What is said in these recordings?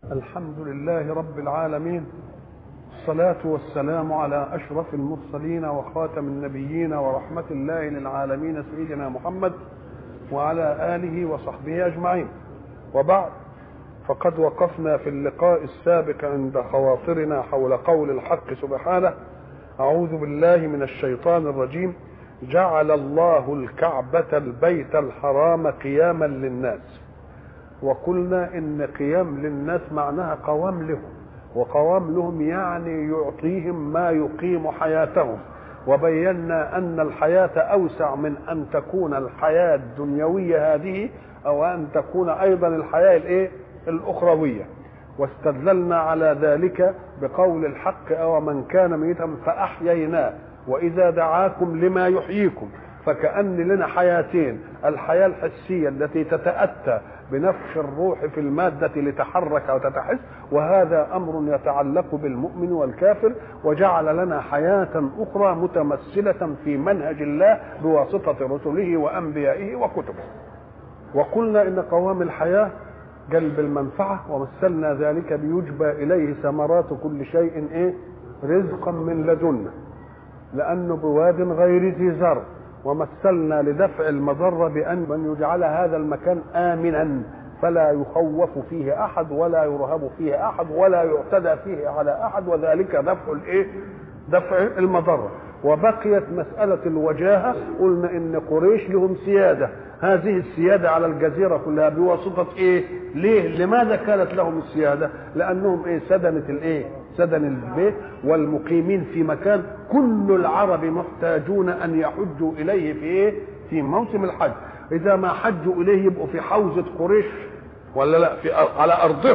الحمد لله رب العالمين الصلاة والسلام على أشرف المرسلين وخاتم النبيين ورحمة الله للعالمين سيدنا محمد وعلى آله وصحبه أجمعين وبعد فقد وقفنا في اللقاء السابق عند خواطرنا حول قول الحق سبحانه أعوذ بالله من الشيطان الرجيم جعل الله الكعبة البيت الحرام قياما للناس وقلنا ان قيام للناس معناها قوام لهم وقوام لهم يعني يعطيهم ما يقيم حياتهم وبينا ان الحياه اوسع من ان تكون الحياه الدنيويه هذه او ان تكون ايضا الحياه الايه الاخرويه واستدللنا على ذلك بقول الحق او من كان ميتا فاحييناه واذا دعاكم لما يحييكم فكأن لنا حياتين الحياة الحسية التي تتأتى بنفخ الروح في المادة لتحرك وتتحس وهذا أمر يتعلق بالمؤمن والكافر وجعل لنا حياة أخرى متمثلة في منهج الله بواسطة رسله وأنبيائه وكتبه وقلنا إن قوام الحياة جلب المنفعة ومثلنا ذلك بيجبى إليه ثمرات كل شيء إيه رزقا من لدنا لأنه بواد غير ذي زرع ومثلنا لدفع المضرة بأن من يجعل هذا المكان آمنا فلا يخوف فيه أحد ولا يرهب فيه أحد ولا يعتدى فيه على أحد وذلك دفع الإيه؟ دفع المضرة وبقيت مسألة الوجاهة قلنا إن قريش لهم سيادة هذه السيادة على الجزيرة كلها بواسطة إيه؟ ليه؟ لماذا كانت لهم السيادة؟ لأنهم إيه؟ سدنة الإيه؟ سدن البيت والمقيمين في مكان كل العرب محتاجون ان يحجوا اليه في ايه؟ في موسم الحج، اذا ما حجوا اليه يبقوا في حوزه قريش ولا لا في على ارضهم.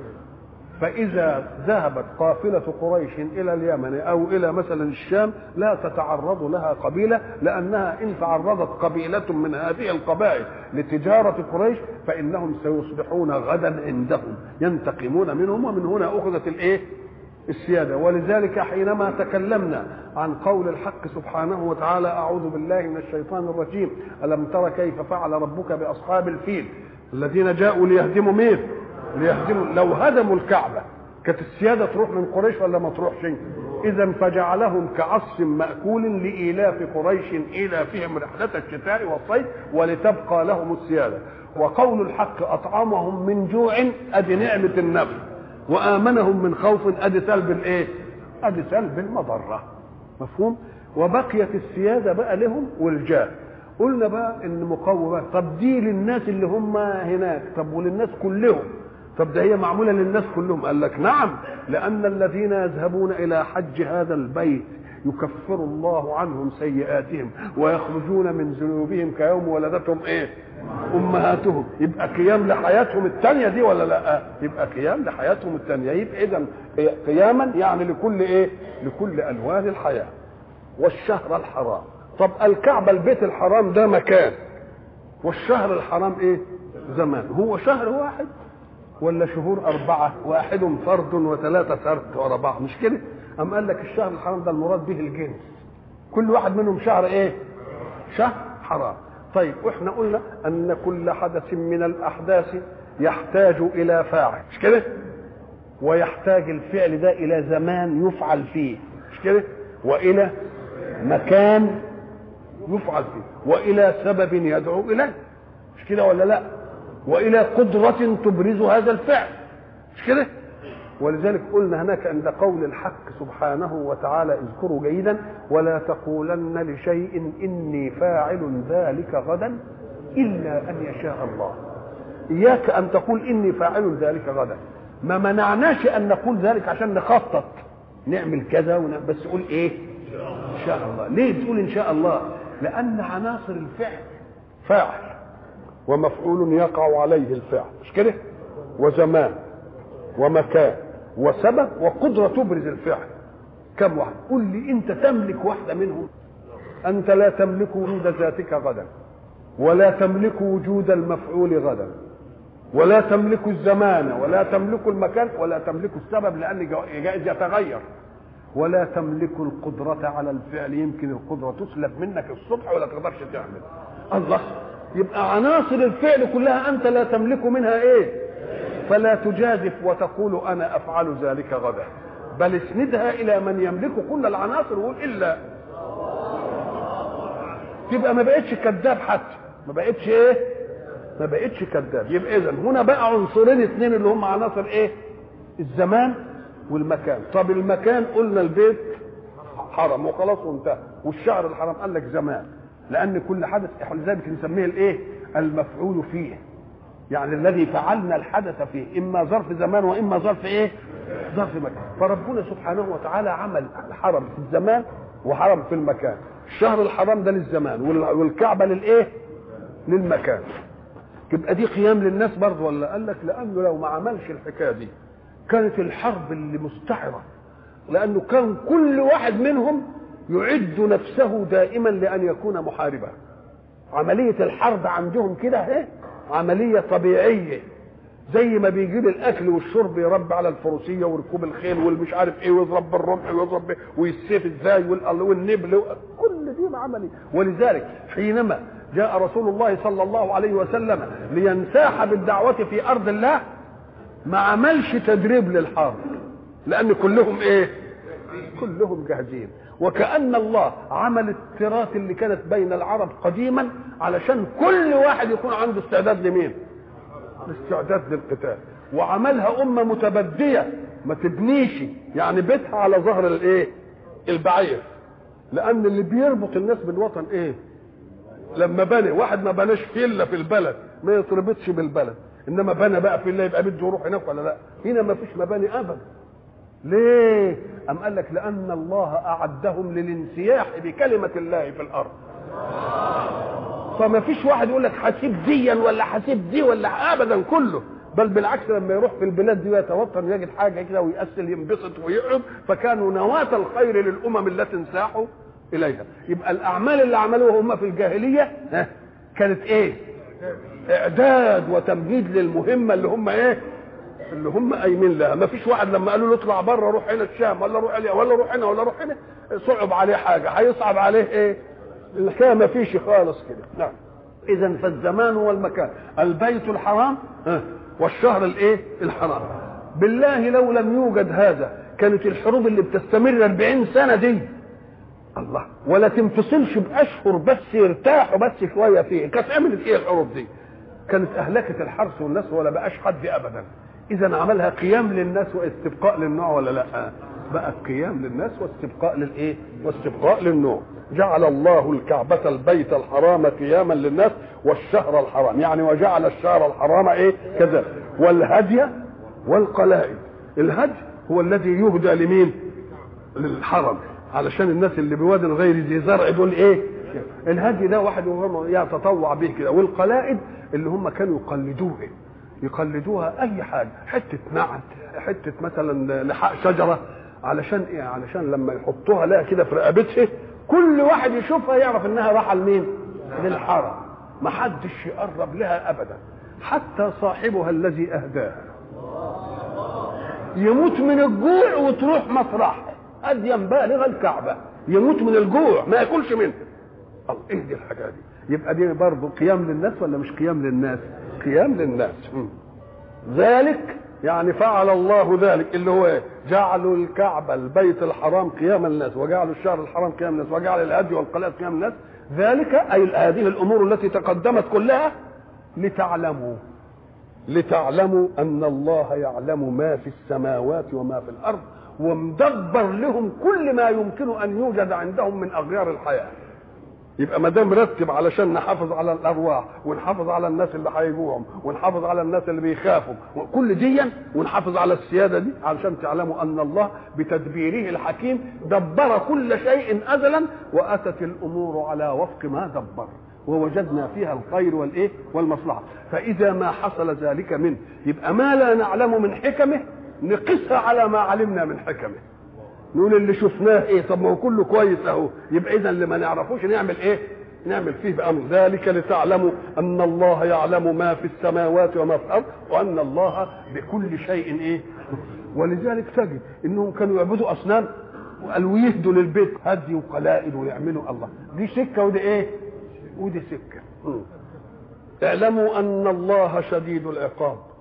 فاذا ذهبت قافله قريش الى اليمن او الى مثلا الشام لا تتعرض لها قبيله لانها ان تعرضت قبيله من هذه القبائل لتجاره قريش فانهم سيصبحون غدا عندهم ينتقمون منهم ومن هنا اخذت الايه؟ السيادة ولذلك حينما تكلمنا عن قول الحق سبحانه وتعالى أعوذ بالله من الشيطان الرجيم ألم تر كيف فعل ربك بأصحاب الفيل الذين جاءوا ليهدموا مين ليهدموا لو هدموا الكعبة كانت السيادة تروح من قريش ولا ما تروحش إذا فجعلهم كعصف مأكول لإيلاف قريش إيلافهم رحلة الشتاء والصيف ولتبقى لهم السيادة وقول الحق أطعمهم من جوع أدي نعمة النفس وامنهم من خوف ادي سلب الايه ادي سلب المضره مفهوم وبقيت السياده بقى لهم والجاه قلنا بقى ان مقومات طب دي للناس اللي هم هناك طب وللناس كلهم طب ده هي معموله للناس كلهم قال لك نعم لان الذين يذهبون الى حج هذا البيت يكفر الله عنهم سيئاتهم ويخرجون من ذنوبهم كيوم ولدتهم ايه امهاتهم يبقى قيام لحياتهم الثانيه دي ولا لا يبقى قيام لحياتهم الثانيه يبقى اذا قياما يعني لكل ايه لكل الوان الحياه والشهر الحرام طب الكعبه البيت الحرام ده مكان والشهر الحرام ايه زمان هو شهر واحد ولا شهور أربعة واحد فرد وثلاثة سرد ورا بعض مش كده أم قال لك الشهر الحرام ده المراد به الجنس كل واحد منهم شهر ايه شهر حرام طيب واحنا قلنا ان كل حدث من الاحداث يحتاج الى فاعل مش كده ويحتاج الفعل ده الى زمان يفعل فيه مش كده والى مكان يفعل فيه والى سبب يدعو اليه مش كده ولا لا والى قدرة تبرز هذا الفعل مش كده ولذلك قلنا هناك عند قول الحق سبحانه وتعالى اذكروا جيدا ولا تقولن لشيء اني فاعل ذلك غدا الا ان يشاء الله اياك ان تقول اني فاعل ذلك غدا ما منعناش ان نقول ذلك عشان نخطط نعمل كذا ونعمل بس قول ايه ان شاء الله ليه تقول ان شاء الله لان عناصر الفعل فاعل ومفعول يقع عليه الفعل مش كده وزمان ومكان وسبب وقدرة تبرز الفعل كم واحد قل لي انت تملك واحدة منهم انت لا تملك وجود ذاتك غدا ولا تملك وجود المفعول غدا ولا تملك الزمان ولا تملك المكان ولا تملك السبب لان جائز يتغير ولا تملك القدرة على الفعل يمكن القدرة تسلب منك الصبح ولا تقدرش تعمل الله يبقى عناصر الفعل كلها انت لا تملك منها ايه فلا تجازف وتقول انا افعل ذلك غدا بل اسندها الى من يملك كل العناصر وقول الا تبقى ما بقتش كذاب حتى ما بقتش ايه ما بقتش كذاب يبقى اذا هنا بقى عنصرين اثنين اللي هم عناصر ايه الزمان والمكان طب المكان قلنا البيت حرم وخلاص وانتهى والشعر الحرام قال لك زمان لان كل حدث احنا ذلك نسميه الايه المفعول فيه يعني الذي فعلنا الحدث فيه اما ظرف زمان واما ظرف ايه ظرف مكان فربنا سبحانه وتعالى عمل الحرم في الزمان وحرم في المكان الشهر الحرام ده للزمان والكعبه للايه للمكان تبقى دي قيام للناس برضه ولا قال لك لانه لو ما عملش الحكايه دي كانت الحرب اللي مستعره لانه كان كل واحد منهم يعد نفسه دائما لان يكون محاربا عمليه الحرب عندهم كده اهي عمليه طبيعيه زي ما بيجيب الاكل والشرب يربي على الفروسيه وركوب الخيل والمش عارف ايه ويضرب بالرمح ويضرب والسيف ازاي والنبل كل دي عمليه ولذلك حينما جاء رسول الله صلى الله عليه وسلم لينساح بالدعوه في ارض الله ما عملش تدريب للحرب لان كلهم ايه كلهم جاهزين وكأن الله عمل التراث اللي كانت بين العرب قديما علشان كل واحد يكون عنده استعداد لمين الاستعداد للقتال وعملها أمة متبدية ما تبنيش يعني بيتها على ظهر الايه البعير لأن اللي بيربط الناس بالوطن ايه لما بني واحد ما بناش فيلا في البلد ما يتربطش بالبلد انما بنى بقى فيلا يبقى بده يروح هناك ولا لا هنا ما فيش مباني ابدا ليه أم قال لك لأن الله أعدهم للانسياح بكلمة الله في الأرض فما فيش واحد يقول لك حسيب ديا ولا حسيب دي ولا أبدا كله بل بالعكس لما يروح في البلاد دي ويتوطن يجد حاجة كده ويأسل ينبسط ويقعد فكانوا نواة الخير للأمم التي انساحوا إليها يبقى الأعمال اللي عملوها هم في الجاهلية كانت إيه؟ إعداد وتمهيد للمهمة اللي هم إيه؟ اللي هم قايمين لها ما فيش واحد لما قالوا له اطلع بره روح هنا الشام ولا روح عليها ولا روح هنا ولا روح هنا صعب عليه حاجه هيصعب عليه ايه الحكايه ما فيش خالص كده نعم اذا فالزمان والمكان البيت الحرام والشهر الايه الحرام بالله لو لم يوجد هذا كانت الحروب اللي بتستمر 40 سنه دي الله ولا تنفصلش باشهر بس يرتاحوا بس شويه فيه كانت عملت ايه الحروب دي كانت اهلكت الحرث والناس ولا بقاش حد ابدا اذا عملها قيام للناس واستبقاء للنوع ولا لا بقى قيام للناس واستبقاء للايه واستبقاء للنوع جعل الله الكعبة البيت الحرام قياما للناس والشهر الحرام يعني وجعل الشهر الحرام ايه كذا والهدي والقلائد الهدي هو الذي يهدى لمين للحرم علشان الناس اللي بواد غير ذي زرع دول ايه الهدي ده واحد يتطوع به كده والقلائد اللي هم كانوا يقلدوه يقلدوها اي حاجه حته نعت حته مثلا لحاء شجره علشان ايه علشان لما يحطوها لها كده في رقبتها كل واحد يشوفها يعرف انها راحه لمين للحرم ما حدش يقرب لها ابدا حتى صاحبها الذي اهداها يموت من الجوع وتروح مطرح ادين بالغ الكعبه يموت من الجوع ما ياكلش منها الله ايه دي الحاجه دي يبقى دي برضه قيام للناس ولا مش قيام للناس قيام للناس ذلك يعني فعل الله ذلك اللي هو ايه جعلوا الكعبة البيت الحرام قيام الناس وجعلوا الشهر الحرام قيام الناس وجعل الهدي والقلائد قيام الناس ذلك أي هذه الأمور التي تقدمت كلها لتعلموا لتعلموا أن الله يعلم ما في السماوات وما في الأرض ومدبر لهم كل ما يمكن أن يوجد عندهم من أغيار الحياة يبقى ما دام رتب علشان نحافظ على الارواح ونحافظ على الناس اللي هيجوعهم ونحافظ على الناس اللي بيخافوا كل دي ونحافظ على السياده دي علشان تعلموا ان الله بتدبيره الحكيم دبر كل شيء ازلا واتت الامور على وفق ما دبر ووجدنا فيها الخير والايه والمصلحه فاذا ما حصل ذلك منه يبقى ما لا نعلم من حكمه نقسها على ما علمنا من حكمه نقول اللي شفناه ايه طب ما هو كله كويس اهو يبقى اذا اللي ما نعرفوش نعمل ايه نعمل فيه بامر ذلك لتعلموا ان الله يعلم ما في السماوات وما في الارض وان الله بكل شيء ايه ولذلك تجد انهم كانوا يعبدوا اصنام وقالوا يهدوا للبيت هدي وقلائد ويعملوا الله دي سكه ودي ايه ودي سكه اعلموا ان الله شديد العقاب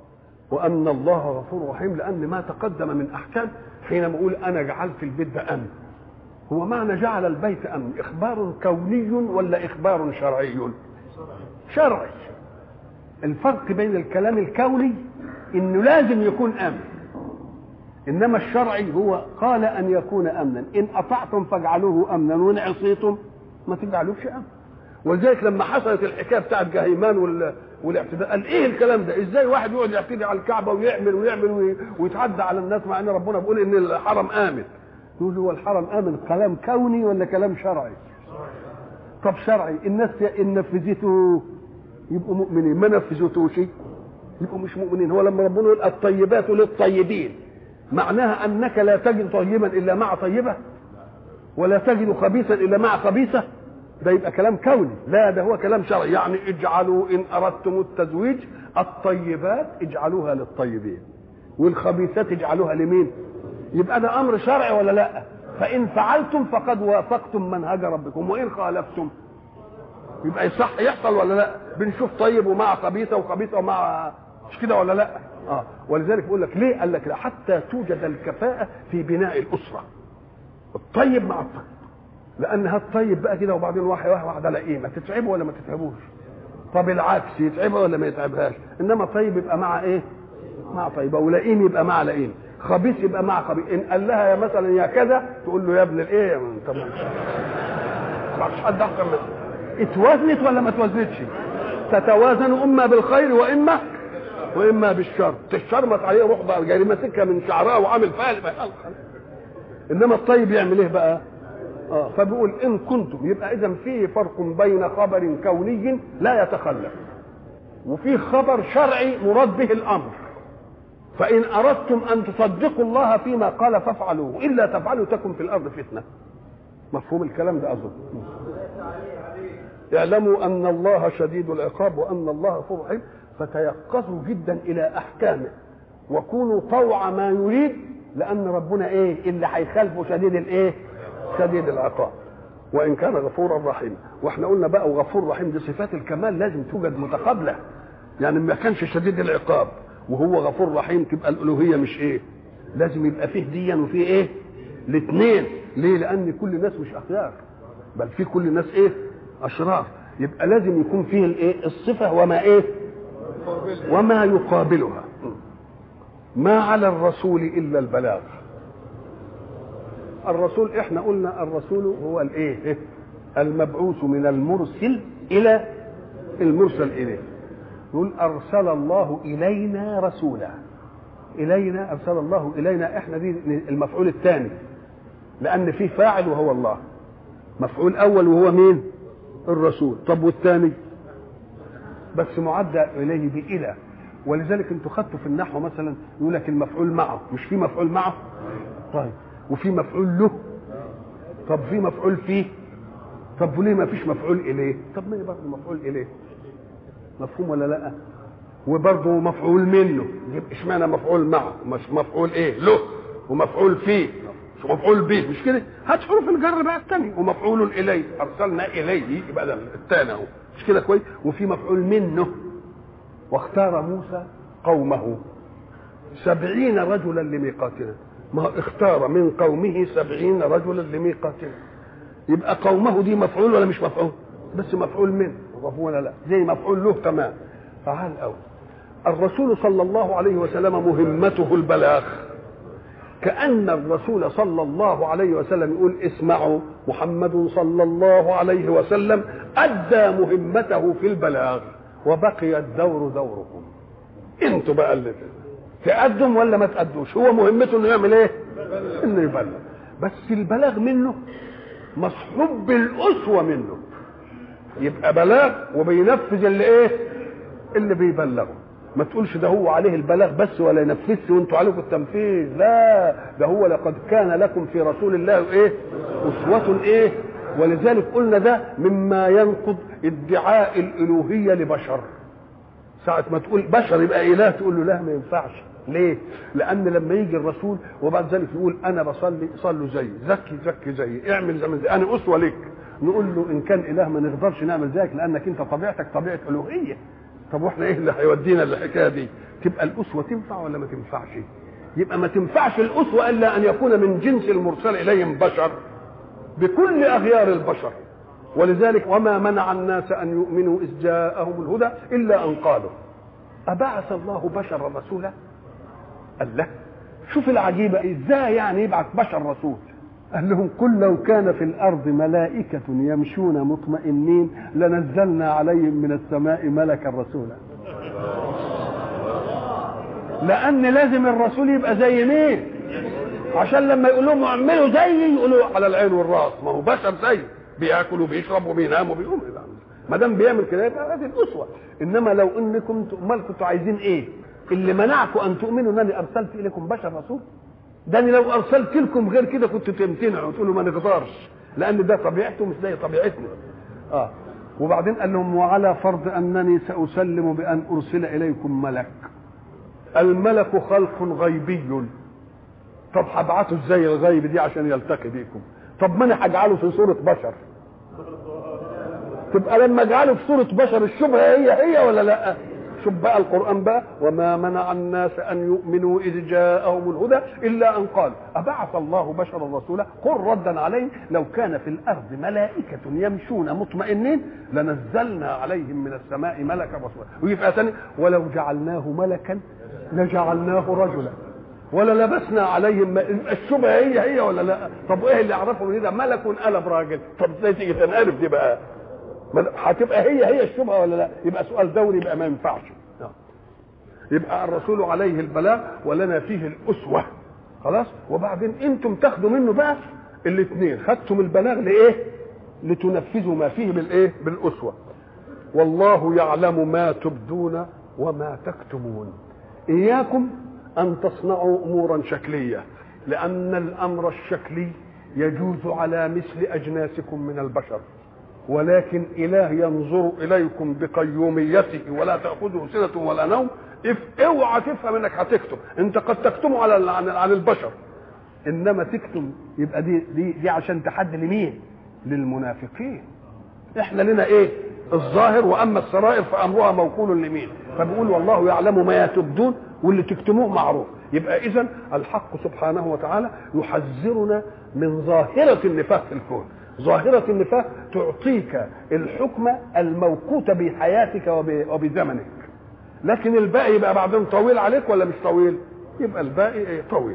وان الله غفور رحيم لان ما تقدم من احكام حينما اقول انا جعلت البيت ده امن هو معنى جعل البيت امن اخبار كوني ولا اخبار شرعي شرعي الفرق بين الكلام الكوني انه لازم يكون امن انما الشرعي هو قال ان يكون امنا ان اطعتم فاجعلوه امنا وان عصيتم ما تجعلوش امن ولذلك لما حصلت الحكايه بتاعت جهيمان وال... والاعتداء قال ايه الكلام ده ازاي واحد يقعد يعتدي على الكعبه ويعمل ويعمل وي... ويتعدى على الناس مع ان ربنا بيقول ان الحرم امن يقول هو الحرم امن كلام كوني ولا كلام شرعي طب شرعي الناس ان نفذته يبقوا مؤمنين ما نفذتوش يبقوا مش مؤمنين هو لما ربنا يقول الطيبات للطيبين معناها انك لا تجد طيبا الا مع طيبه ولا تجد خبيثا الا مع خبيثه ده يبقى كلام كوني لا ده هو كلام شرعي يعني اجعلوا ان اردتم التزويج الطيبات اجعلوها للطيبين والخبيثات اجعلوها لمين يبقى ده امر شرعي ولا لا فان فعلتم فقد وافقتم منهج ربكم وان خالفتم يبقى يصح يحصل ولا لا بنشوف طيب ومع خبيثه وخبيثه ومع مش كده ولا لا اه ولذلك بيقول لك ليه قال لك لا حتى توجد الكفاءه في بناء الاسره الطيب مع الطيب لان هالطيب بقى كده وبعدين واحد واحد واحد على قيمه تتعبه ولا ما تتعبوش طب العكس يتعبها ولا ما يتعبهاش انما طيب يبقى مع ايه مع طيبه ولئيم يبقى مع لئيم خبيث يبقى مع خبيث ان قال لها يا مثلا يا كذا تقول له يا ابن الايه انت ما فيش حد احسن منك اتوزنت ولا ما اتوزنتش تتوازن اما بالخير واما واما بالشر تشرمط عليه روح بقى جاي ماسكها من شعرها وعامل فيها انما الطيب يعمل ايه بقى آه فبيقول ان كنتم يبقى اذا في فرق بين خبر كوني لا يتخلف وفي خبر شرعي مراد به الامر فان اردتم ان تصدقوا الله فيما قال فافعلوه الا تفعلوا تكن في الارض فتنه مفهوم الكلام ده اظن اعلموا ان الله شديد العقاب وان الله غفور رحيم فتيقظوا جدا الى احكامه وكونوا طوع ما يريد لان ربنا ايه اللي هيخالفه شديد الايه شديد العقاب وان كان غفورا رحيما واحنا قلنا بقى وغفور رحيم دي صفات الكمال لازم توجد متقابله يعني ما كانش شديد العقاب وهو غفور رحيم تبقى الالوهيه مش ايه لازم يبقى فيه ديا وفيه ايه الاثنين ليه لان كل الناس مش اخيار بل في كل الناس ايه اشرار يبقى لازم يكون فيه الايه الصفه وما ايه وما يقابلها ما على الرسول الا البلاغ الرسول احنا قلنا الرسول هو الايه المبعوث من المرسل الى المرسل اليه يقول ارسل الله الينا رسولا الينا ارسل الله الينا احنا دي المفعول الثاني لان في فاعل وهو الله مفعول اول وهو مين الرسول طب والثاني بس معدى اليه بإلى ولذلك انتوا خدتوا في النحو مثلا يقول لك المفعول معه مش في مفعول معه طيب وفي مفعول له طب في مفعول فيه طب وليه ما فيش مفعول اليه طب ما برضه مفعول اليه مفهوم ولا لا وبرضه مفعول منه يبقى اشمعنى مفعول معه مش مفعول ايه له ومفعول فيه مفعول به مش كده هات حروف الجر بقى الثاني ومفعول اليه ارسلنا اليه يبقى ده الثاني اهو مش كده كويس وفي مفعول منه واختار موسى قومه سبعين رجلا لميقاتنا ما اختار من قومه سبعين رجلا لميقاتنا يبقى قومه دي مفعول ولا مش مفعول بس مفعول منه مفهوم ولا لا زي مفعول له تمام تعال قوي الرسول صلى الله عليه وسلم مهمته البلاغ كأن الرسول صلى الله عليه وسلم يقول اسمعوا محمد صلى الله عليه وسلم أدى مهمته في البلاغ وبقي الدور دوركم انتوا بقى اللي تقدم ولا ما تقدوش هو مهمته انه يعمل ايه انه يبلغ بس البلاغ منه مصحوب بالاسوه منه يبقى بلاغ وبينفذ اللي ايه اللي بيبلغه ما تقولش ده هو عليه البلاغ بس ولا ينفذش وانتوا عليكم التنفيذ لا ده هو لقد كان لكم في رسول الله ايه اسوه ايه ولذلك قلنا ده مما ينقض ادعاء الالوهيه لبشر ساعة ما تقول بشر يبقى إله تقول له لا ما ينفعش ليه؟ لأن لما يجي الرسول وبعد ذلك يقول أنا بصلي صلوا زيي، زكي زكي زيي، اعمل زي زي أنا أسوة لك. نقول له إن كان إله ما نقدرش نعمل زيك لأنك أنت طبيعتك طبيعة ألوهية. طب واحنا ايه اللي هيودينا للحكايه دي تبقى الاسوه تنفع ولا ما تنفعش يبقى ما تنفعش الاسوه الا ان يكون من جنس المرسل اليهم بشر بكل اغيار البشر ولذلك وما منع الناس ان يؤمنوا اذ جاءهم الهدى الا ان قالوا ابعث الله بشرا رسولا قال له شوف العجيبه ازاي يعني يبعث بشر رسول قال لهم قل لو كان في الارض ملائكه يمشون مطمئنين لنزلنا عليهم من السماء ملكا رسولا لان لازم الرسول يبقى زي مين عشان لما يقول لهم اعملوا زيي يقولوا على العين والراس ما هو بشر زي بياكل وبيشرب وبينام وبيقوم ما دام بيعمل كده يبقى هذه الاسوه انما لو انكم امال كنتوا عايزين ايه اللي منعكم ان تؤمنوا انني ارسلت اليكم بشر رسول ده أنا لو ارسلت لكم غير كده كنتوا تمتنعوا وتقولوا ما نقدرش لان ده طبيعته مش زي طبيعتنا اه وبعدين قال لهم وعلى فرض انني ساسلم بان ارسل اليكم ملك الملك خلق غيبي طب هبعته ازاي الغيب دي عشان يلتقي بيكم طب ما انا هجعله في صوره بشر تبقى لما اجعله في صوره بشر الشبهه هي هي ولا لا شوف بقى القران بقى وما منع الناس ان يؤمنوا اذ جاءهم الهدى الا ان قال ابعث الله بشرا رسولا قل ردا عليه لو كان في الارض ملائكه يمشون مطمئنين لنزلنا عليهم من السماء ملكا رسولا ويجي في ثاني ولو جعلناه ملكا لجعلناه رجلا ولا لبسنا عليهم الشبهه هي هي ولا لا طب ايه اللي اعرفه من ده ملك قلب راجل طب ازاي تيجي تنقلب دي بقى هتبقى هي هي الشبهه ولا لا يبقى سؤال دوري يبقى ما ينفعش يبقى الرسول عليه البلاغ ولنا فيه الاسوه خلاص وبعدين انتم تاخدوا منه بقى الاثنين خدتم البلاغ لايه لتنفذوا ما فيه بالايه بالاسوه والله يعلم ما تبدون وما تكتمون اياكم ان تصنعوا امورا شكليه لان الامر الشكلي يجوز على مثل اجناسكم من البشر ولكن اله ينظر اليكم بقيوميته ولا تاخذه سنه ولا نوم اوعى تفهم انك هتكتم انت قد تكتم على عن البشر انما تكتم يبقى دي دي دي عشان تحدي لمين للمنافقين احنا لنا ايه الظاهر واما السرائر فامرها موكول لمين فبيقول والله يعلم ما تبدون واللي تكتموه معروف يبقى اذا الحق سبحانه وتعالى يحذرنا من ظاهره النفاق في الكون ظاهرة النفاق تعطيك الحكم الموقوت بحياتك وبزمنك لكن الباقي يبقى بعدين طويل عليك ولا مش طويل يبقى الباقي طويل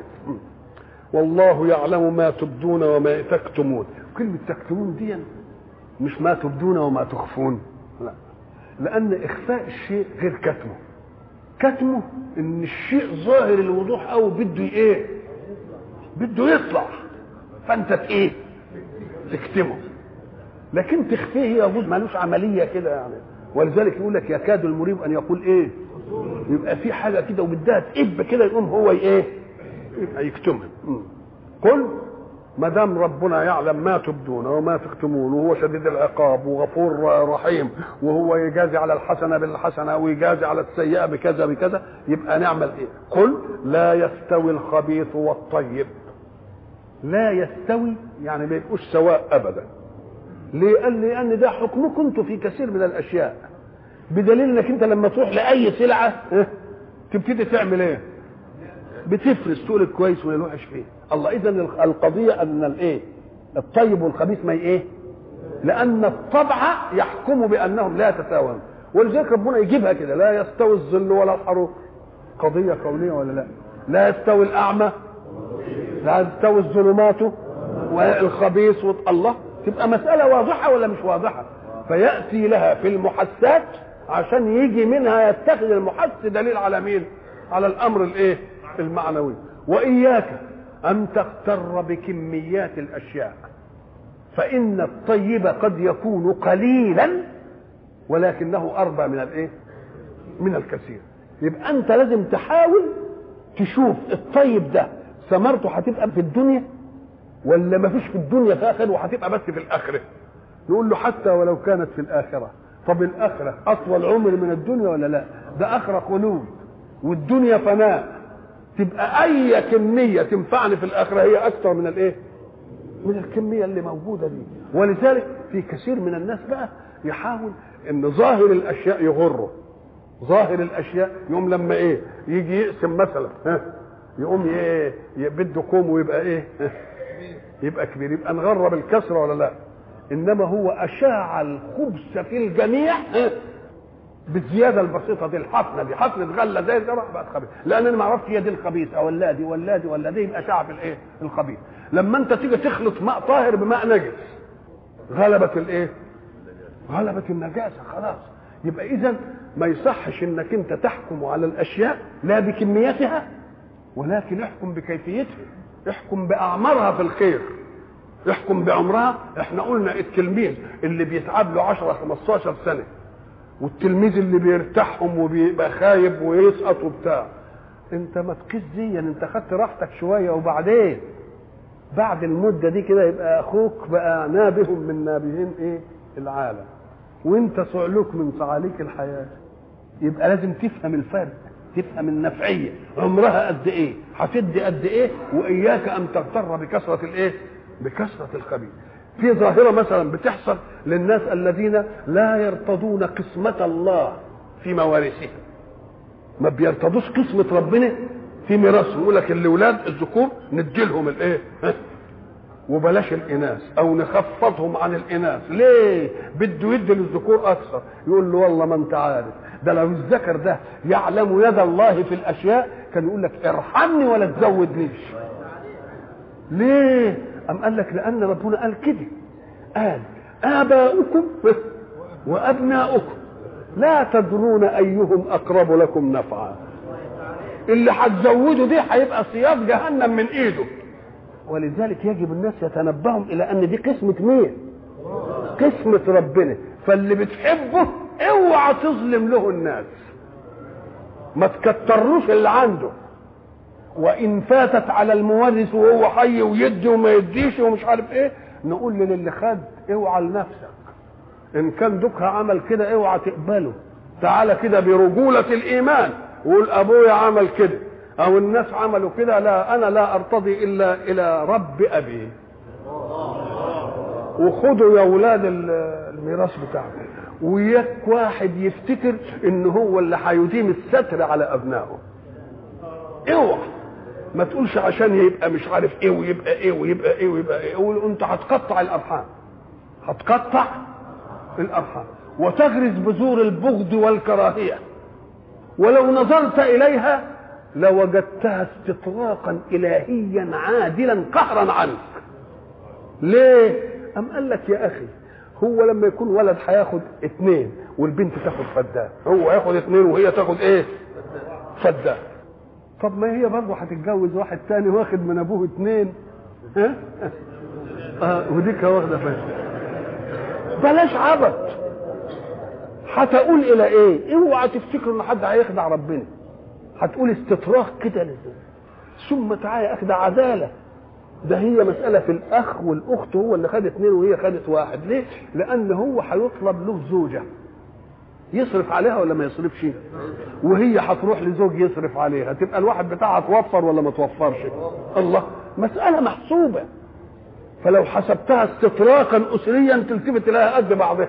والله يعلم ما تبدون وما تكتمون كلمة تكتمون دي مش ما تبدون وما تخفون لا لأن إخفاء الشيء غير كتمه كتمه إن الشيء ظاهر الوضوح أو بده إيه بده يطلع فأنت إيه تكتمه لكن تخفيه يجوز مالوش عمليه كده يعني ولذلك يقول لك يكاد المريب ان يقول ايه يبقى في حاجه كده وبدها تقب كده يقوم هو ايه يبقى يكتمها قل ما دام ربنا يعلم ما تبدون وما تكتمون وهو شديد العقاب وغفور رحيم وهو يجازي على الحسنه بالحسنه ويجازي على السيئه بكذا بكذا يبقى نعمل ايه؟ قل لا يستوي الخبيث والطيب لا يستوي يعني ما يبقوش سواء ابدا ليه قال لي ان ده حكمكم انتوا في كثير من الاشياء بدليل انك انت لما تروح لاي سلعه اه تبتدي تعمل ايه بتفرز تقول الكويس والوحش فيه الله اذا القضيه ان الايه الطيب والخبيث ما ايه لان الطبع يحكم بانهم لا يتساوون ولذلك ربنا يجيبها كده لا يستوي الظل ولا الحروف قضيه كونيه ولا لا لا يستوي الاعمى لا تستوي الظلمات والخبيث الله تبقى مسألة واضحة ولا مش واضحة فيأتي لها في المحسات عشان يجي منها يتخذ المحس دليل على مين على الأمر الايه المعنوي وإياك أن تغتر بكميات الأشياء فإن الطيب قد يكون قليلا ولكنه أربى من الإيه من الكثير يبقى أنت لازم تحاول تشوف الطيب ده ثمرته هتبقى في الدنيا ولا ما فيش في الدنيا فاخر وهتبقى بس في الاخره نقول له حتى ولو كانت في الاخره طب الاخره اطول عمر من الدنيا ولا لا ده اخره خلود والدنيا فناء تبقى اي كميه تنفعني في الاخره هي اكثر من الايه من الكميه اللي موجوده دي ولذلك في كثير من الناس بقى يحاول ان ظاهر الاشياء يغره ظاهر الاشياء يقوم لما ايه يجي يقسم مثلا ها يقوم ايه بده كوم ويبقى ايه يبقى كبير يبقى نغرب الكسره ولا لا انما هو اشاع الخبث في الجميع بالزياده البسيطه دي الحفنه دي حفنه غله زي ده بقت خبيث لان انا ما اعرفش هي دي الخبيثه ولا دي ولا دي ولا دي يبقى اشاع في الايه الخبيث لما انت تيجي تخلط ماء طاهر بماء نجس غلبت الايه غلبت النجاسه خلاص يبقى اذا ما يصحش انك انت تحكم على الاشياء لا بكميتها ولكن احكم بكيفيتها احكم باعمارها في الخير احكم بعمرها احنا قلنا التلميذ اللي بيتعب له 10 15 سنه والتلميذ اللي بيرتاحهم وبيبقى خايب ويسقط وبتاع انت ما تقيس دي انت خدت راحتك شويه وبعدين بعد المده دي كده يبقى اخوك بقى نابه من نابهين ايه العالم وانت صعلوك من صعاليك الحياه يبقى لازم تفهم الفرق تفهم النفعيه عمرها قد ايه هتدي قد ايه واياك ان تغتر بكثره الايه بكثره الخبيث في ظاهره مثلا بتحصل للناس الذين لا يرتضون قسمه الله في موارثهم ما بيرتضوش قسمه ربنا في ميراثهم يقول لك الاولاد الذكور ندي لهم الايه وبلاش الاناث او نخفضهم عن الاناث ليه بده يدي للذكور اكثر يقول له والله ما انت عارف ده لو الذكر ده يعلم يد الله في الاشياء كان يقول لك ارحمني ولا تزودنيش ليه ام قال لك لان ربنا قال كده قال اباؤكم وابناؤكم لا تدرون ايهم اقرب لكم نفعا اللي هتزوده دي هيبقى صياط جهنم من ايده ولذلك يجب الناس يتنبهوا الى ان دي قسمه مين قسمه ربنا فاللي بتحبه اوعى تظلم له الناس ما تكتروش اللي عنده وان فاتت على المورث وهو حي ويدي وما يديش ومش عارف ايه نقول للي خد اوعى لنفسك ان كان دوكها عمل كده اوعى تقبله تعالى كده برجوله الايمان وقول ابويا عمل كده او الناس عملوا كده لا انا لا ارتضي الا الى رب ابي وخدوا يا اولاد الميراث بتاعكم وياك واحد يفتكر ان هو اللي هيديم الستر على ابنائه اوعى ما تقولش عشان يبقى مش عارف ايه ويبقى ايه ويبقى ايه ويبقى ايه قول انت هتقطع الارحام هتقطع الارحام وتغرس بذور البغض والكراهيه ولو نظرت اليها لوجدتها استطراقا الهيا عادلا قهرا عنك ليه ام قال لك يا اخي هو لما يكون ولد هياخد اثنين والبنت تاخد فدان هو هياخد اثنين وهي تاخد ايه فدان طب ما هي برضه هتتجوز واحد تاني واخد من ابوه اثنين ها اه وديك واخده فدان بلاش عبط هتقول الى ايه اوعى تفتكر ان حد هيخدع ربنا هتقول استطراق كده لازم ثم تعالى يا اخي ده عداله ده هي مسألة في الأخ والأخت هو اللي خد اثنين وهي خدت واحد ليه؟ لأن هو هيطلب له زوجة يصرف عليها ولا ما يصرفش وهي هتروح لزوج يصرف عليها تبقى الواحد بتاعها توفر ولا ما توفرش الله مسألة محسوبة فلو حسبتها استطراقا أسريا تلتفت لها قد بعضها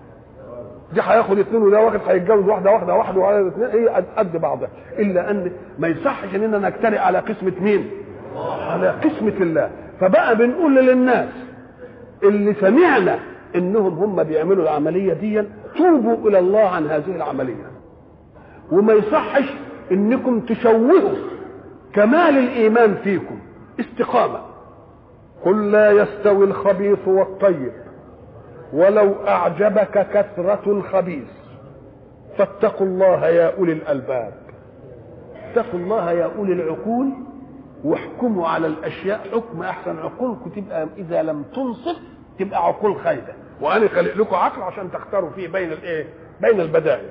دي هياخد اثنين وده واحد هيتجوز واحده واحده واحده وعلى الاثنين هي قد بعضها الا ان ما يصحش اننا نجترئ على قسمه مين؟ على قسمه الله فبقى بنقول للناس اللي سمعنا انهم هم بيعملوا العمليه دي توبوا الى الله عن هذه العمليه وما يصحش انكم تشوهوا كمال الايمان فيكم استقامه قل لا يستوي الخبيث والطيب ولو اعجبك كثره الخبيث فاتقوا الله يا اولي الالباب اتقوا الله يا اولي العقول واحكموا على الاشياء حكم احسن عقولكم تبقى اذا لم تنصف تبقى عقول خايبه وانا خلق لكم عقل عشان تختاروا فيه بين الايه بين البدائل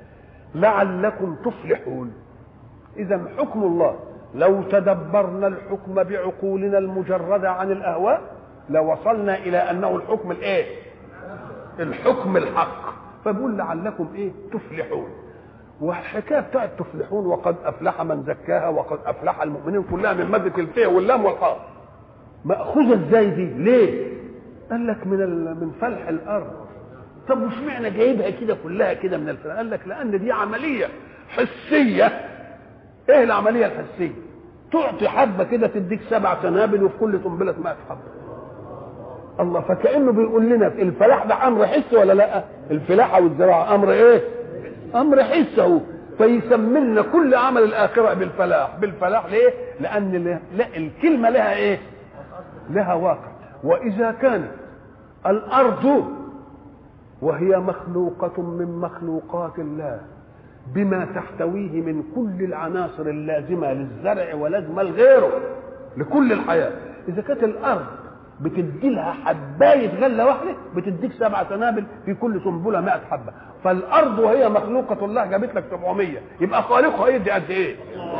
لعلكم تفلحون اذا حكم الله لو تدبرنا الحكم بعقولنا المجرده عن الاهواء لوصلنا الى انه الحكم الايه الحكم الحق فبقول لعلكم ايه تفلحون والحكايه بتاعت تفلحون وقد افلح من زكاها وقد افلح المؤمنين كلها من ماده الفيه واللام والحاء ماخوذه ازاي دي ليه قال لك من من فلح الارض طب وش معنى جايبها كده كلها كده من الفلاح قال لك لان دي عمليه حسيه ايه العمليه الحسيه تعطي حبه كده تديك سبع سنابل وفي كل سنبله 100 حبه الله فكانه بيقول لنا الفلاح ده امر حسي ولا لا الفلاحه والزراعه امر ايه امر حسي اهو فيسمي لنا كل عمل الاخره بالفلاح بالفلاح ليه لان لا الكلمه لها ايه لها واقع واذا كانت الارض وهي مخلوقه من مخلوقات الله بما تحتويه من كل العناصر اللازمه للزرع ولازمه لغيره لكل الحياه اذا كانت الارض بتدي لها حبايه غله واحده بتديك سبع سنابل في كل سنبله 100 حبه فالارض وهي مخلوقه الله جابت لك 700 يبقى خالقها يدي قد ايه؟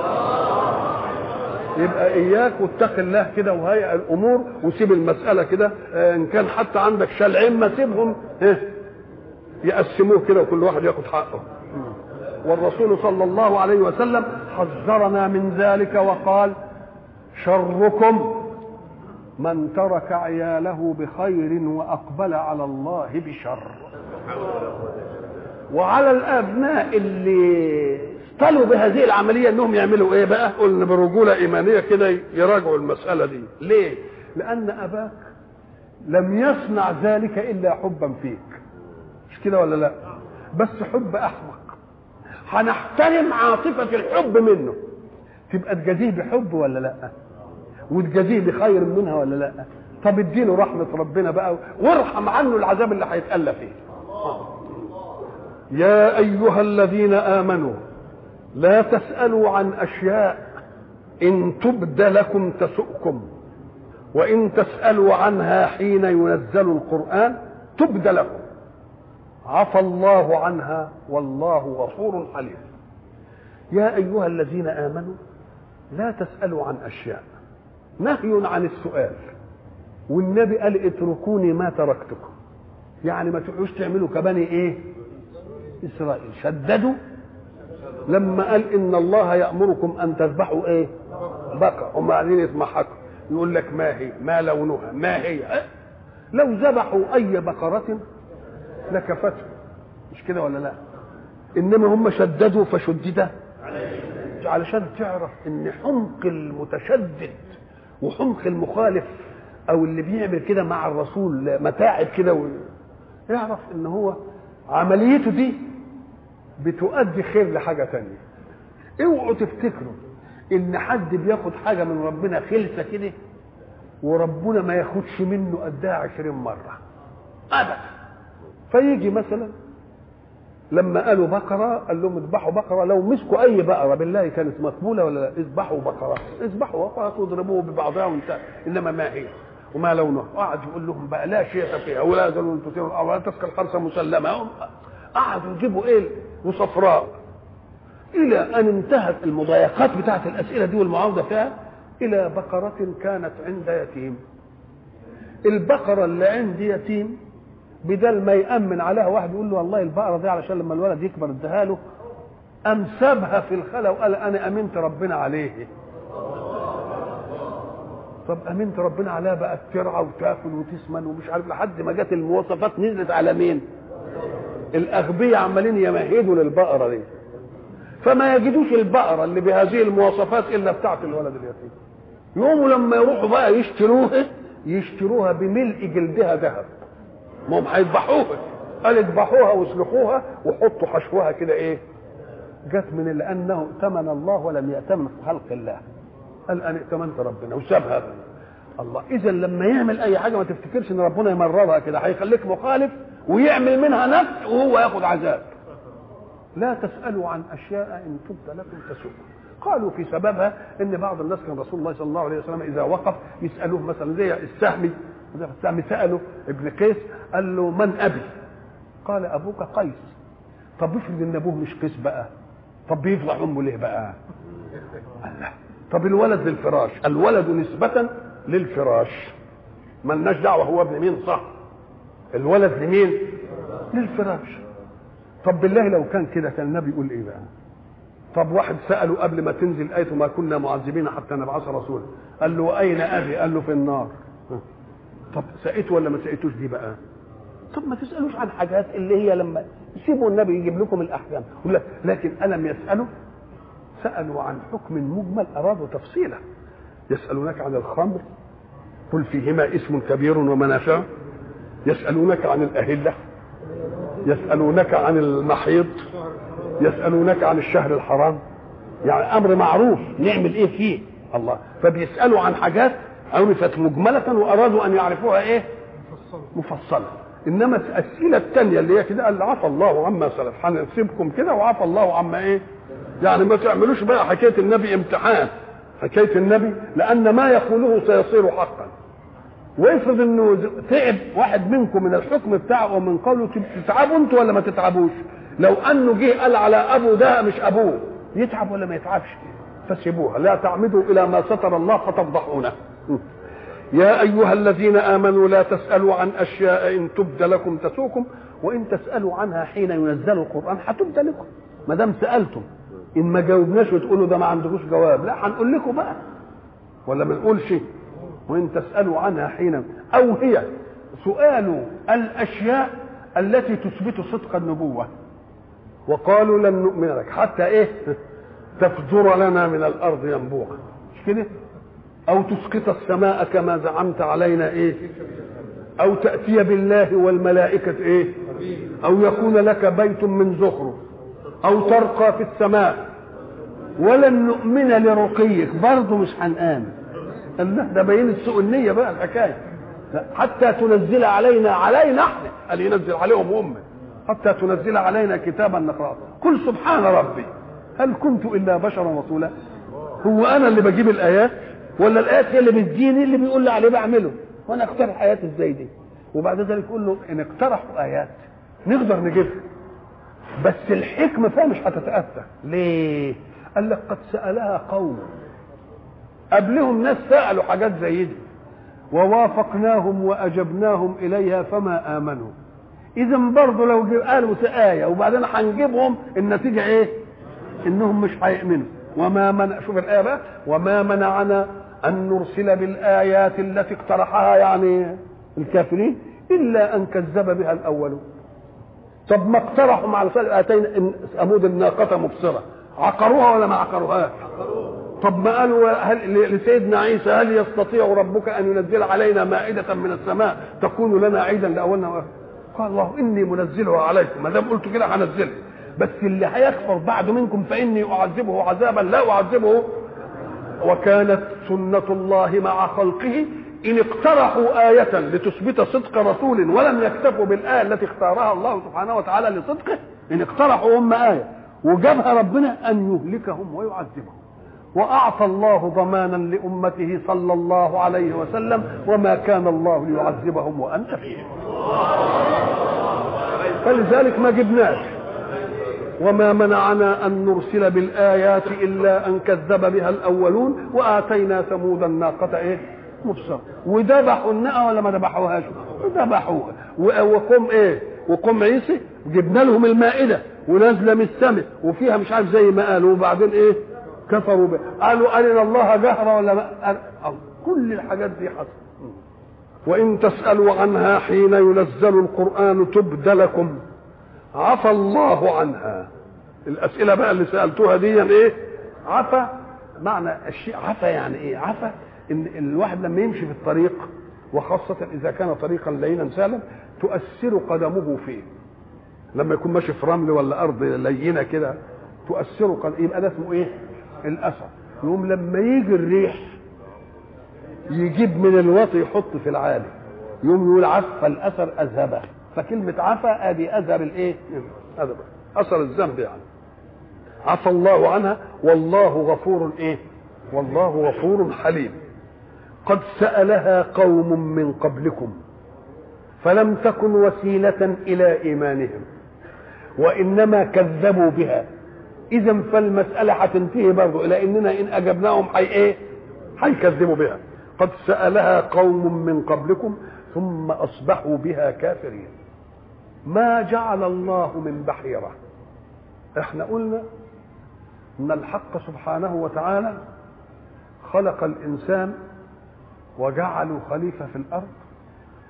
يبقى اياك واتق الله كده وهيئ الامور وسيب المساله كده ان كان حتى عندك شلعين ما سيبهم يقسموه كده وكل واحد ياخد حقه والرسول صلى الله عليه وسلم حذرنا من ذلك وقال شركم من ترك عياله بخير واقبل على الله بشر وعلى الابناء اللي اصطلوا بهذه العمليه انهم يعملوا ايه بقى قلنا برجوله ايمانيه كده يراجعوا المساله دي ليه لان اباك لم يصنع ذلك الا حبا فيك مش كده ولا لا بس حب احمق هنحترم عاطفه الحب منه تبقى تجازيه بحب ولا لا وتجازيه بخير منها ولا لا طب اديله رحمه ربنا بقى وارحم عنه العذاب اللي هيتألى فيه يا ايها الذين امنوا لا تسالوا عن اشياء ان تبد لكم تسؤكم وان تسالوا عنها حين ينزل القران تبد لكم عفى الله عنها والله غفور حليم يا ايها الذين امنوا لا تسالوا عن اشياء نهي عن السؤال والنبي قال اتركوني ما تركتكم يعني ما تقعدوش تعملوا كبني ايه اسرائيل شددوا لما قال ان الله يامركم ان تذبحوا ايه بقره هم قاعدين يتمحكوا يقول لك ما هي ما لونها ما هي أه؟ لو ذبحوا اي بقره لكفته مش كده ولا لا انما هم شددوا فشدد علشان تعرف ان حمق المتشدد وحمق المخالف او اللي بيعمل كده مع الرسول متاعب كده و... يعرف ان هو عمليته دي بتؤدي خير لحاجه تانية اوعوا تفتكروا ان حد بياخد حاجه من ربنا خلسه كده وربنا ما ياخدش منه قدها عشرين مره ابدا فيجي مثلا لما قالوا بقرة قال لهم اذبحوا بقرة لو مسكوا أي بقرة بالله كانت مقبولة ولا لا اذبحوا بقرة اذبحوا بقرة واضربوه ببعضها وانتهى إنما ما هي وما لونه قعد يقول لهم بقى لا شيء فيها ولا ذل تثير الأرض ولا تسقى الحرث مسلمة قعدوا يجيبوا إيه وصفراء إلى أن انتهت المضايقات بتاعت الأسئلة دي والمعاوضة فيها إلى بقرة كانت عند يتيم البقرة اللي عند يتيم بدل ما يأمن عليها واحد يقول له والله البقرة دي علشان لما الولد يكبر اديها له أم سابها في الخلا وقال أنا أمنت ربنا عليه طب أمنت ربنا عليها بقى ترعى وتاكل وتسمن ومش عارف لحد ما جت المواصفات نزلت على مين؟ الأغبياء عمالين يمهدوا للبقرة دي فما يجدوش البقرة اللي بهذه المواصفات إلا بتاعت الولد اليتيم يقوموا لما يروحوا بقى يشتروها يشتروها بملء جلدها ذهب ما هم هيذبحوها قال اذبحوها واسلخوها وحطوا حشوها كده ايه جت من لانه ائتمن الله ولم يأتمن في خلق الله قال انا ائتمنت ربنا وسابها الله اذا لما يعمل اي حاجه ما تفتكرش ان ربنا يمررها كده هيخليك مخالف ويعمل منها نفس وهو ياخد عذاب لا تسالوا عن اشياء ان تبد لكم تسؤكم قالوا في سببها ان بعض الناس كان رسول الله صلى الله عليه وسلم اذا وقف يسالوه مثلا زي السهمي السهمي ساله ابن قيس قال له من ابي؟ قال ابوك قيس طب افرض ان ابوه مش قيس بقى طب بيفضح امه ليه بقى؟ الله طب الولد للفراش الولد نسبة للفراش ملناش دعوة هو ابن مين صح الولد لمين؟ للفراش طب بالله لو كان كده كان النبي يقول ايه بقى؟ طب واحد سأله قبل ما تنزل آية ما كنا معذبين حتى نبعث رسولا قال له أين أبي؟ قال له في النار طب سقيته ولا ما سقيتوش دي بقى؟ طب ما تسالوش عن حاجات اللي هي لما سيبوا النبي يجيب لكم الاحكام يقول لك لكن الم يسالوا سالوا عن حكم مجمل ارادوا تفصيله يسالونك عن الخمر قل فيهما اسم كبير ومنافع يسالونك عن الاهله يسالونك عن المحيض يسالونك عن الشهر الحرام يعني امر معروف نعمل ايه فيه الله فبيسالوا عن حاجات عرفت مجمله وارادوا ان يعرفوها ايه مفصله انما الاسئله الثانيه اللي هي كده قال عفى الله عما سلف هنسيبكم كده وعفى الله عما ايه يعني ما تعملوش بقى حكايه النبي امتحان حكايه النبي لان ما يقوله سيصير حقا وافرض انه تعب واحد منكم من الحكم بتاعه ومن قوله تتعبوا انتوا ولا ما تتعبوش لو انه جه قال على ابو ده مش ابوه يتعب ولا ما يتعبش فسيبوها لا تعمدوا الى ما ستر الله فتفضحونه يا ايها الذين امنوا لا تسالوا عن اشياء ان تبد لكم تسوكم وان تسالوا عنها حين ينزل القران هتبد لكم ما دام سالتم ان ما جاوبناش وتقولوا ده ما عندكوش جواب لا هنقول لكم بقى ولا ما نقولش وان تسالوا عنها حين او هي سؤال الاشياء التي تثبت صدق النبوه وقالوا لن نؤمن لك حتى ايه تفجر لنا من الارض ينبوعا مش كده او تسقط السماء كما زعمت علينا ايه او تاتي بالله والملائكه ايه او يكون لك بيت من زخرف او ترقى في السماء ولن نؤمن لرقيك برضه مش هنآمن الله ده بين سوء النيه بقى الحكايه حتى تنزل علينا علينا احنا قال ينزل عليهم امه حتى تنزل علينا كتابا نقراه قل سبحان ربي هل كنت الا بشرا رسولا هو انا اللي بجيب الايات ولا الايات هي اللي بتجيني اللي بيقول لي عليه بعمله وانا اقترح ايات ازاي دي وبعد ذلك يقول له ان اقترحوا ايات نقدر نجيبها بس الحكمه فيها مش هتتاتى ليه قال لك قد سالها قوم قبلهم ناس سالوا حاجات زي دي ووافقناهم واجبناهم اليها فما امنوا اذا برضه لو قالوا آية وبعدين هنجيبهم النتيجة ايه انهم مش هيؤمنوا وما منع شوف الآية بقى وما منعنا أن نرسل بالآيات التي اقترحها يعني الكافرين إلا أن كذب بها الأولون طب ما اقترحوا مع آتين ثمود الناقة مبصرة عقروها ولا ما عقروهاش طب ما قالوا هل لسيدنا عيسى هل يستطيع ربك أن ينزل علينا مائدة من السماء تكون لنا عيدا لأولنا وآخر قال الله اني منزلها عليكم ما دام قلت كده هنزلها بس اللي هيكفر بعد منكم فاني اعذبه عذابا لا اعذبه وكانت سنة الله مع خلقه إن اقترحوا آية لتثبت صدق رسول ولم يكتفوا بالآية التي اختارها الله سبحانه وتعالى لصدقه إن اقترحوا هم آية وجابها ربنا أن يهلكهم ويعذبهم وأعطى الله ضمانا لأمته صلى الله عليه وسلم وما كان الله ليعذبهم وأنت فيهم فلذلك ما جبناش وما منعنا أن نرسل بالآيات إلا أن كذب بها الأولون وآتينا ثمود الناقة إيه مبصرة وذبحوا الناقة ولا ما ذبحوهاش ذبحوها وقوم إيه وقوم عيسى جبنا لهم المائدة ونازلة من السماء وفيها مش عارف زي ما قالوا وبعدين إيه كفروا به قالوا أرنا الله جهرة ولا ما كل الحاجات دي حصلت وإن تسألوا عنها حين ينزل القرآن تبد لكم عفى الله عنها الأسئلة بقى اللي سألتوها دي ايه عفى معنى الشيء عفى يعني ايه عفى ان الواحد لما يمشي في الطريق وخاصة إذا كان طريقا لينا سهلا تؤثر قدمه فيه لما يكون ماشي في رمل ولا أرض لينة كده تؤثر قدمه يبقى ده اسمه ايه الأثر يقوم لما يجي الريح يجيب من الوطي يحط في العالي يوم يقول عفى الاثر اذهبه فكلمه عفى ادي اذهب الايه اذهب اثر الذنب يعني عفى الله عنها والله غفور ايه والله غفور حليم قد سالها قوم من قبلكم فلم تكن وسيله الى ايمانهم وانما كذبوا بها اذا فالمساله هتنتهي برضه الى اننا ان اجبناهم حي ايه هيكذبوا بها قد سألها قوم من قبلكم ثم أصبحوا بها كافرين ما جعل الله من بحيرة احنا قلنا ان الحق سبحانه وتعالى خلق الانسان وجعله خليفة في الارض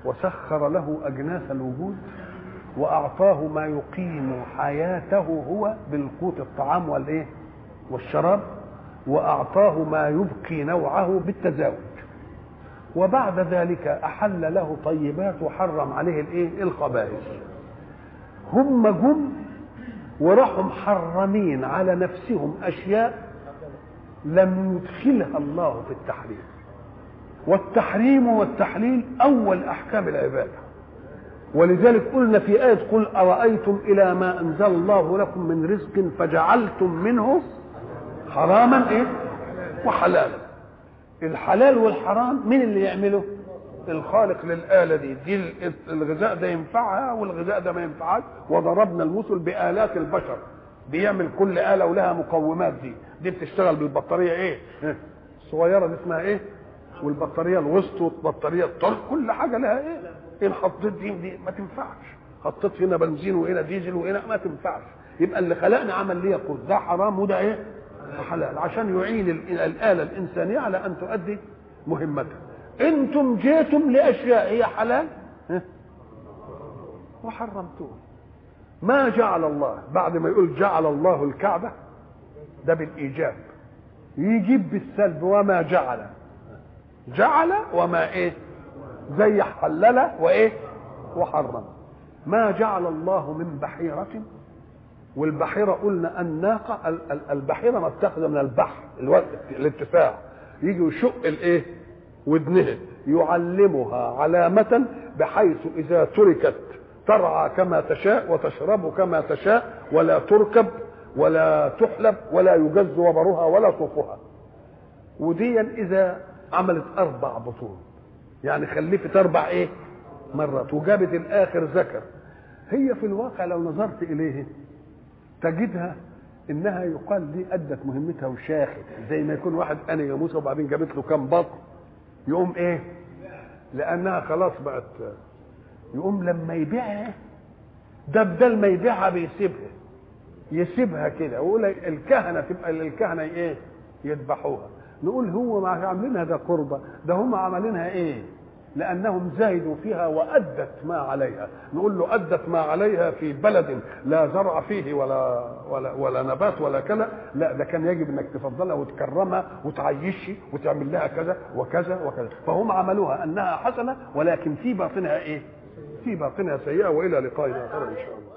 وسخر له أجناس الوجود وأعطاه ما يقيم حياته هو بالقوت الطعام والإيه والشراب وأعطاه ما يبقي نوعه بالتزاوج وبعد ذلك أحل له طيبات وحرم عليه الإيه الخبائث هم جم وراحوا محرمين على نفسهم أشياء لم يدخلها الله في التحريم والتحريم والتحليل أول أحكام العبادة ولذلك قلنا في آية قل أرأيتم إلى ما أنزل الله لكم من رزق فجعلتم منه حراما إيه وحلالا الحلال والحرام مين اللي يعمله الخالق للآلة دي دي الغذاء ده ينفعها والغذاء ده ما ينفعهاش وضربنا المثل بآلات البشر بيعمل كل آلة ولها مقومات دي دي بتشتغل بالبطارية ايه الصغيرة دي اسمها ايه والبطارية الوسط والبطارية الطرق كل حاجة لها ايه ان حطيت دي دي ما تنفعش حطيت هنا بنزين وهنا ديزل وهنا ما تنفعش يبقى اللي خلقنا عمل ليه يقول ده حرام وده ايه حلال عشان يعين الآلة الإنسانية على أن تؤدي مهمتها انتم جيتم لاشياء هي حلال وحرمتوها ما جعل الله بعد ما يقول جعل الله الكعبه ده بالايجاب يجيب بالسلب وما جعل جعل وما ايه زي حلل وايه وحرم ما جعل الله من بحيرة والبحيرة قلنا الناقة البحيرة متخذة من البحر الاتساع يجي يشق الايه ودنها يعلمها علامة بحيث إذا تركت ترعى كما تشاء وتشرب كما تشاء ولا تركب ولا تحلب ولا يجز وبرها ولا صوفها وديا إذا عملت أربع بطون يعني خلفت أربع إيه مرات وجابت الآخر ذكر هي في الواقع لو نظرت إليه تجدها إنها يقال دي أدت مهمتها وشاخت زي ما يكون واحد أنا يا موسى وبعدين جابت له كام بطن يقوم ايه لانها خلاص بقت يقوم لما يبيعها ده بدل ما يبيعها بيسيبها يسيبها كده ويقول الكهنه تبقى الكهنه ايه يذبحوها نقول هو ما عاملينها ده قربة ده هم عاملينها ايه لانهم زاهدوا فيها وادت ما عليها نقول له ادت ما عليها في بلد لا زرع فيه ولا ولا ولا نبات ولا كذا لا ده كان يجب انك تفضلها وتكرمها وتعيشها وتعمل لها كذا وكذا وكذا فهم عملوها انها حسنه ولكن في باطنها ايه في باطنها سيئه والى لقاء اخر ان شاء الله